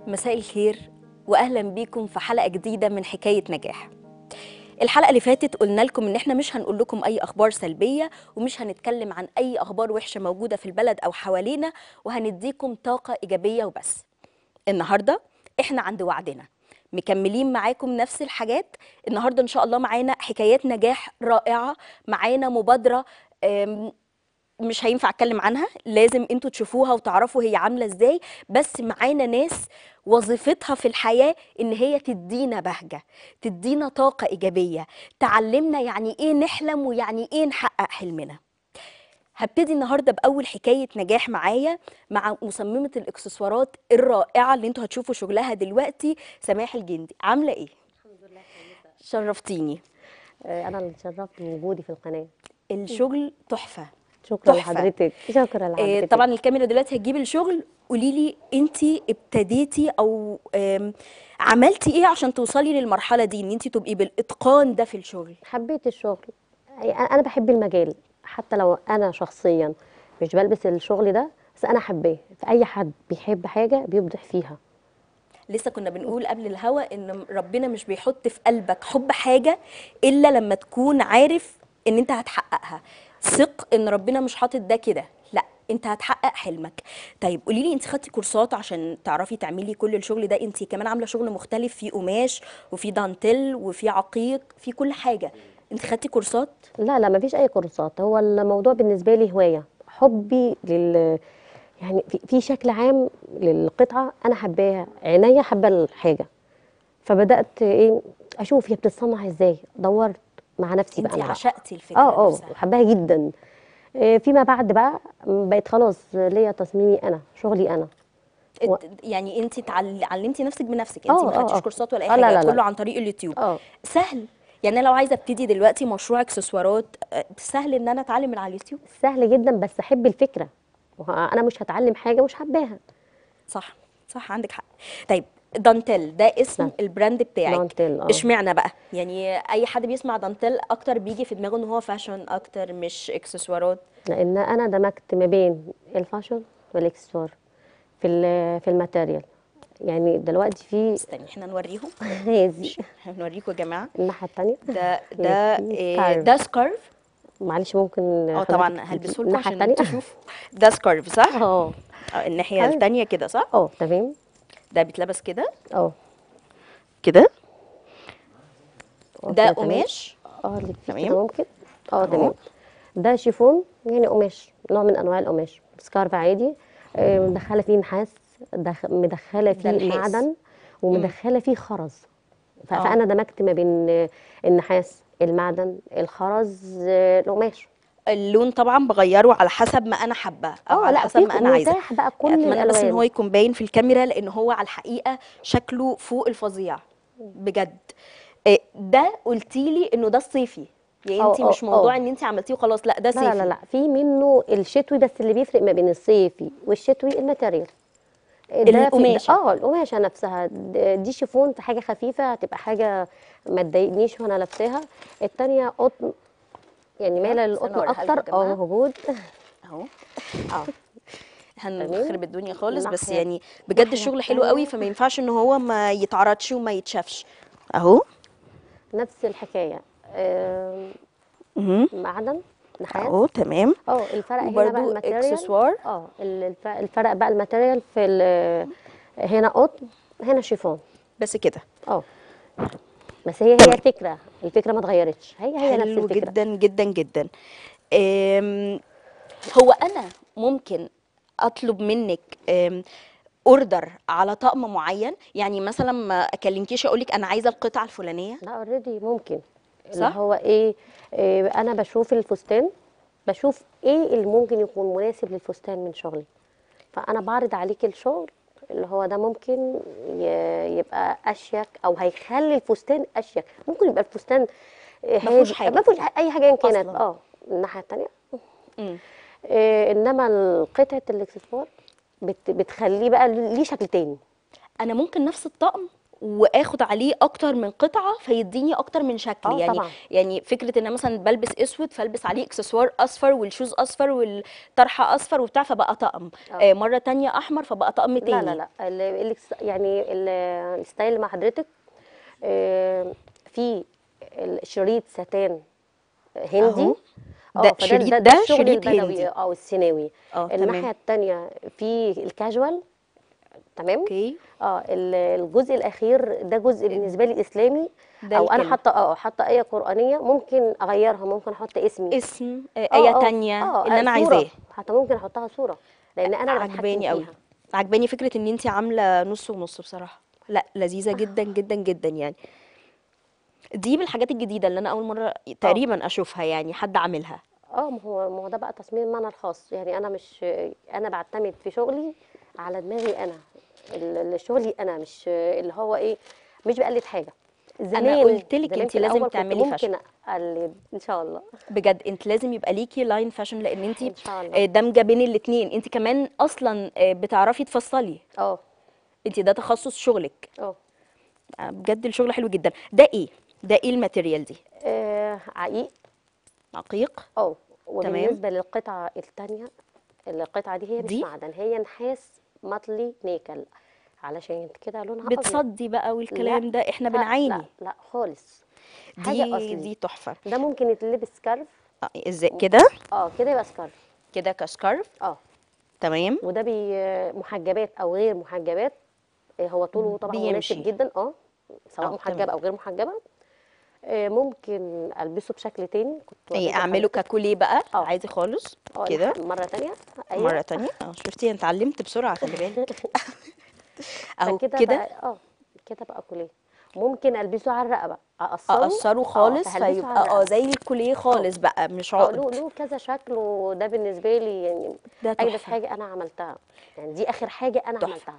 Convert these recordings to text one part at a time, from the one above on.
مساء الخير واهلا بيكم في حلقه جديده من حكايه نجاح الحلقه اللي فاتت قلنا لكم ان احنا مش هنقول لكم اي اخبار سلبيه ومش هنتكلم عن اي اخبار وحشه موجوده في البلد او حوالينا وهنديكم طاقه ايجابيه وبس النهارده احنا عند وعدنا مكملين معاكم نفس الحاجات النهارده ان شاء الله معانا حكايات نجاح رائعه معانا مبادره أم، مش هينفع اتكلم عنها لازم انتوا تشوفوها وتعرفوا هي عامله ازاي بس معانا ناس وظيفتها في الحياه ان هي تدينا بهجه تدينا طاقه ايجابيه تعلمنا يعني ايه نحلم ويعني ايه نحقق حلمنا هبتدي النهارده باول حكايه نجاح معايا مع مصممه الاكسسوارات الرائعه اللي انتوا هتشوفوا شغلها دلوقتي سماح الجندي عامله ايه الحمد لله كويسة شرفتيني آه، أنا اللي اتشرفت بوجودي في القناة الشغل تحفه شكرا تحفة. لحضرتك شكرا آه، لحضرتك طبعا الكاميرا دلوقتي هتجيب الشغل قولي لي انت ابتديتي او آم، عملتي ايه عشان توصلي للمرحله دي ان انت تبقي بالاتقان ده في الشغل حبيت الشغل يعني أنا أنا بحب المجال حتى لو أنا شخصيا مش بلبس الشغل ده بس أنا حباه فأي حد بيحب حاجة بيبدع فيها لسه كنا بنقول قبل الهوا ان ربنا مش بيحط في قلبك حب حاجه الا لما تكون عارف ان انت هتحققها ثق ان ربنا مش حاطط ده كده لا انت هتحقق حلمك طيب قولي لي انت خدتي كورسات عشان تعرفي تعملي كل الشغل ده انت كمان عامله شغل مختلف في قماش وفي دانتيل وفي عقيق في كل حاجه انت خدتي كورسات لا لا مفيش أي كورسات هو الموضوع بالنسبة لي هواية حبي لل يعني في, في شكل عام للقطعة أنا حباها عينيا حابة الحاجة فبدأت إيه أشوف هي بتتصنع إزاي دورت مع نفسي انت بقى أنا بقى. عشقتي الفكره اه اه نفسها. حباها جدا آه، فيما بعد بقى م، بقيت خلاص ليا تصميمي انا شغلي انا و- ات- يعني انت تعل- علمتي نفسك بنفسك اه، انت ما اه، خدتيش اه. كورسات ولا اي اه، حاجه لا، لا، لا. كله عن طريق اليوتيوب اه سهل يعني انا لو عايزه ابتدي دلوقتي مشروع اكسسوارات اه، سهل ان انا اتعلم من على اليوتيوب سهل جدا بس احب الفكره وه- انا مش هتعلم حاجه مش حباها صح صح عندك حق طيب دانتيل ده اسم نعم. البراند بتاعك دانتيل، اه. اشمعنى بقى يعني اي حد بيسمع دانتيل اكتر بيجي في دماغه ان هو فاشن اكتر مش اكسسوارات لان انا دمجت ما بين الفاشن والاكسسوار في ال- في الماتيريال يعني دلوقتي في استني احنا نوريهم هذه احنا هنوريكم يا جماعه الناحيه الثانيه ده ده في اه، سكارف. ده سكارف معلش ممكن اه حضرتك طبعا هلبسه لكم الناحيه عشان الثانيه تشوفوا ده سكارف صح اه اه الناحيه أيوة. التانية كده صح اه تمام ده بيتلبس كده اه كده اه ده كده تمام. قماش اه اللي فيه تمام. كده ممكن اه أهو. تمام ده شيفون يعني قماش نوع من انواع القماش سكارف عادي آه، مدخله فيه نحاس دخ- مدخله ده فيه نحاس. معدن ومدخله فيه خرز ف- آه. فانا دمجت ما بين آه، النحاس المعدن الخرز آه، القماش اللون طبعا بغيره على حسب ما انا حابه او اه على لا حسب في ما انا عايزه متاح بقى كل اتمنى بس ان الالوان هو يكون باين في الكاميرا لان هو على الحقيقه شكله فوق الفظيع بجد إيه، ده قلتي لي انه ده الصيفي يعني اه، انت اه، مش موضوع اه. ان انت عملتيه وخلاص لا ده لا صيفي لا لا لا في منه الشتوي بس اللي بيفرق ما بين الصيفي والشتوي الماتيريال ده في- القماشة. اه القماشه نفسها د- دي شيفون في حاجه خفيفه هتبقى حاجه ما تضايقنيش وانا لابساها التانيه قطن يعني مايله استنى للقطن أوريها لكم اكتر يا اه جماعة. موجود اهو اه هنخرب الدنيا خالص بس الناحية- يعني بجد الناحية الشغل حلو قوي التانية. فما ينفعش ان هو ما يتعرضش وما يتشافش اهو نفس الحكايه آم، مهم. معدن نحاس اهو تمام اه الفرق هنا بقى وبرده الماتيريال اكسسوار اه ال- الف- الفرق بقى الماتيريال في ال- هنا قطن هنا شيفون بس كده اه بس هي هي الفكره الفكره ما اتغيرتش هي هي نفس حلو الفكره جدا جدا جدا أم، هو انا ممكن اطلب منك اوردر على طقم معين يعني مثلا ما اكلمكيش اقول لك انا عايزه القطعه الفلانيه لا اوريدي ممكن اللي صح؟ هو ايه, إيه انا بشوف الفستان بشوف ايه اللي ممكن يكون مناسب للفستان من شغلي فانا بعرض عليك الشغل اللي هو ده ممكن ي- يبقى اشيك او هيخلي الفستان اشيك ممكن يبقى الفستان مفهوش هادي- حاجة. ما فيهوش اي حاجه ان كانت أصلاً. اه الناحيه الثانيه مم. إيه انما قطعه الاكسسوار بت بتخليه بقى ليه شكل تاني انا ممكن نفس الطقم واخد عليه اكتر من قطعه فيديني اكتر من شكل اه يعني طبعا يعني فكره ان أنا مثلا بلبس اسود فالبس عليه اكسسوار اصفر والشوز اصفر والطرحه اصفر وبتاع فبقى طقم اه آه مره تانية احمر فبقى طقم لا لا تاني لا ال- ال- يعني ال- الستايل اللي مع حضرتك آه، في الشريط ستان هندي اهو اه ده فده شريط ده, ده ده الشغل شريط البدوي هندي او السيناوي اه الناحيه تمام التانيه في الكاجوال تمام اوكي اه ال- الجزء الاخير ده جزء بالنسبه لي اسلامي ده او انا الكم حاطه اه حاطه ايه قرانيه ممكن اغيرها ممكن احط اسمي اسم آه اه ايه اه تانية اه اللي انا صوره عايزاه حتى ممكن احطها صوره لان انا اللي بتحكم عجباني قوي فيها عجباني فكره ان انت عامله نص ونص بصراحه لا لذيذه جدا جدا جدا يعني دي من الحاجات الجديده اللي انا اول مره اه تقريبا اشوفها يعني حد عاملها اه ما هو ما هو ده بقى تصميم انا الخاص يعني انا مش انا بعتمد في شغلي على دماغي انا ال- ال- شغلي انا مش اللي هو ايه مش بقلد حاجه انا زمان قلت لك زمان انت في لازم الاول كنت تعملي فاشن ممكن اقلد ان شاء الله بجد انت لازم يبقى ليكي لاين فاشن لان انت ان شاء الله دمجه بين الاتنين انت كمان اصلا آه، بتعرفي تفصلي اه انت ده تخصص شغلك اه آه، بجد الشغل حلو جدا ده ايه ده ايه الماتيريال دي آه، عقيق عقيق اه تمام وبالنسبه للقطعه الثانيه القطعه دي هي مش دي معدن هي نحاس مطلي نيكل علشان كده لونها ابيض بتصدي بقى لا والكلام ده احنا لا لا بنعاني لا خالص حاجه دي اصلي دي تحفه ده ممكن يتلبس سكارف آه، ازاي كده اه كده يبقى سكارف كده كسكارف اه تمام وده بي محجبات او غير محجبات آه، هو طوله طبعا مناسب بيمشي جدا اه سواء اه محجبه تمام او غير محجبه آه، ممكن البسه بشكل تاني كنت ايه وريته اعمله لحضرتك كاكوليه بقى اه عادي خالص اه كده نح- مره تانية مره ايوه تانية اه شفتي انا اتعلمت بسرعه خلي بالك اهو فكده كده بقى اه كده بقى كوليه ممكن البسه على الرقبه اقصره اقصره اه خالص فهلبسه على فيبقى اه الرقبه زي الكوليه اه خالص بقى مش اه له عقد له كذا شكل وده بالنسبه لي يعني ده اجدد تحفه حاجه انا عملتها يعني دي اخر حاجه انا تحفه عملتها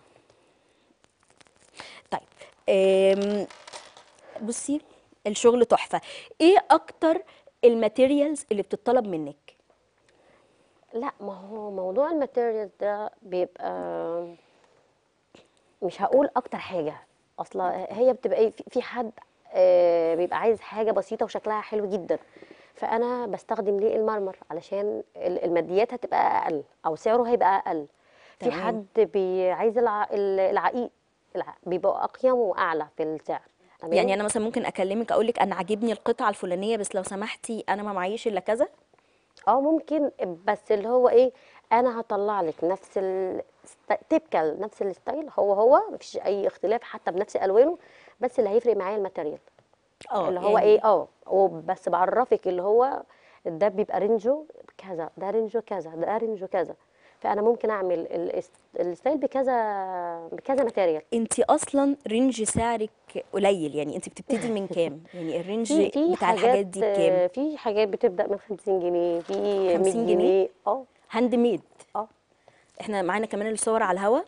طيب أم، بصي الشغل تحفه ايه اكتر الماتيريالز اللي بتطلب منك لا ما هو موضوع الماتيريال ده بيبقى مش هقول اكتر حاجه اصلا هي بتبقى ايه في في حد آه، بيبقى عايز حاجه بسيطه وشكلها حلو جدا فانا بستخدم ليه المرمر علشان ال- الماديات هتبقى اقل او سعره هيبقى اقل في تمام حد بي- عايز الع- ال- العقيق الع- بيبقى اقيم واعلى في السعر يعني تمام انا مثلا ممكن اكلمك اقول لك انا عاجبني القطعه الفلانيه بس لو سمحتي انا ما معيش الا كذا اه ممكن بس اللي هو ايه انا هطلع لك نفس ال تبكل نفس الستايل هو هو مفيش اي اختلاف حتى بنفس الوانه بس اللي هيفرق معايا الماتيريال اه اللي هو يعني ايه اه وبس بعرفك اللي هو ده بيبقى رينجو كذا ده رينجو كذا ده رينجو كذا فانا ممكن اعمل ال- الستايل بكذا بكذا ماتيريال انت اصلا رينج سعرك قليل يعني انت بتبتدي من كام يعني الرينج في في بتاع الحاجات حاجات دي بكام آه، في حاجات بتبدا من 50 جنيه في 100 50 جنيه جنيه اه هاند ميد اه احنا معانا كمان الصور على الهوا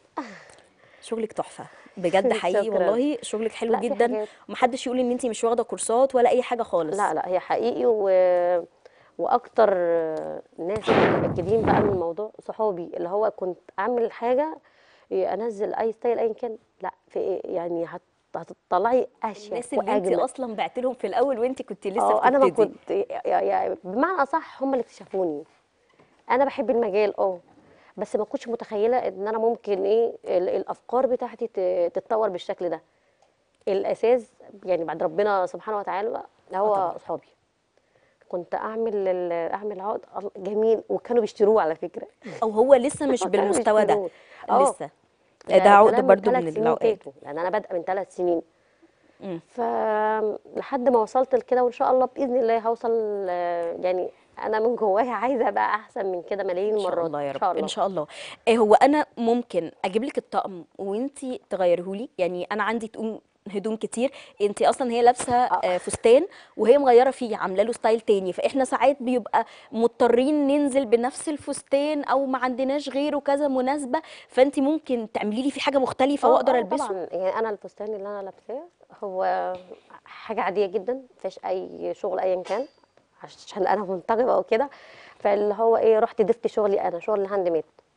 شغلك تحفه بجد حقيقي شكرا والله شغلك حلو لا في جدا حاجات ومحدش يقول ان انت مش واخده كورسات ولا اي حاجه خالص لا لا هي حقيقي و... واكتر ناس متاكدين بقى من الموضوع صحابي اللي هو كنت اعمل حاجه انزل اي ستايل ايا كان لا في إيه؟ يعني هت... هتطلعي اشيك الناس اللي انت واجمل اصلا بعت لهم في الاول وانت كنت لسه اه انا ما بتبتدي كنت يعني بمعنى اصح هم اللي اكتشفوني انا بحب المجال اه بس ما كنتش متخيله ان انا ممكن ايه ال- الافكار بتاعتي ت- تتطور بالشكل ده الاساس يعني بعد ربنا سبحانه وتعالى اه طبعا هو اصحابي كنت اعمل ال- اعمل عقد الله- جميل وكانوا بيشتروه على فكره او هو لسه مش اه كانوا بالمستوى ده بيشتروه اه لسه ده ده عقد كلام من برضو من ثلاث سنين العقاد فاتوا لان انا بادئه من ثلاث سنين مم. فلحد ما وصلت لكده وان شاء الله باذن الله هوصل آه، يعني انا من جوايا عايزه ابقى احسن من كده ملايين ان شاء المرات الله يا ان رب شاء ان الله شاء الله إيه هو انا ممكن اجيب لك الطقم وانتي تغيرهولي يعني انا عندي تقوم هدوم كتير انتي اصلا هي لابسه اه آه، فستان وهي مغيره فيه عامله له ستايل تاني فاحنا ساعات بيبقى مضطرين ننزل بنفس الفستان او ما عندناش غيره كذا مناسبه فانتي ممكن تعملي لي فيه حاجه مختلفه اه واقدر اه البسه طبعا يعني انا الفستان اللي انا لابساه هو حاجه عاديه جدا مفيش اي شغل ايا كان عشان انا منتقبه او كده فاللي هو ايه رحت ضفت شغلي انا شغل الهاند ميد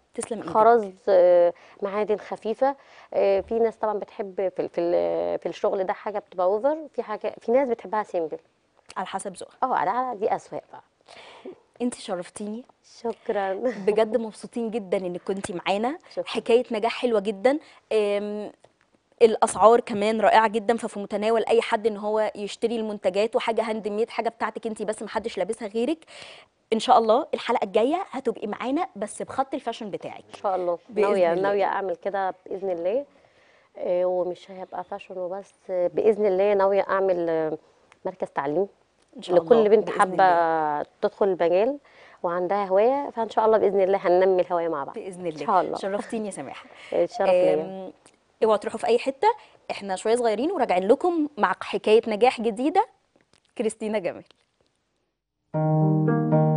تسلم ايدك خرز آه، معادن خفيفه آه، في ناس طبعا بتحب في في ال- في الشغل ده حاجه بتبقى اوفر في حاجه في ناس بتحبها سيمبل على حسب ذوقها اه على دي اسواق بقى انت شرفتيني شكرا بجد مبسوطين جدا انك كنتي معانا شكراً. حكايه نجاح حلوه جدا أم، الاسعار كمان رائعه جدا ففي متناول اي حد ان هو يشتري المنتجات وحاجه هاند ميد حاجه بتاعتك انت بس محدش لابسها غيرك ان شاء الله الحلقه الجايه هتبقي معانا بس بخط الفاشن بتاعك ان شاء الله بإذن ناويه الله. ناويه اعمل كده باذن الله آه، ومش هيبقى فاشن وبس آه، باذن الله ناويه اعمل آه، مركز تعليم ان شاء الله لكل بنت بإذن حابه الله. تدخل المجال وعندها هوايه فان شاء الله باذن الله هننمي الهوايه مع بعض باذن الله ان شاء الله شرفتيني يا سماحه الشرف ليا أم، اوعوا تروحوا في اي حته احنا شويه صغيرين وراجعين لكم مع حكايه نجاح جديده كريستينا جمال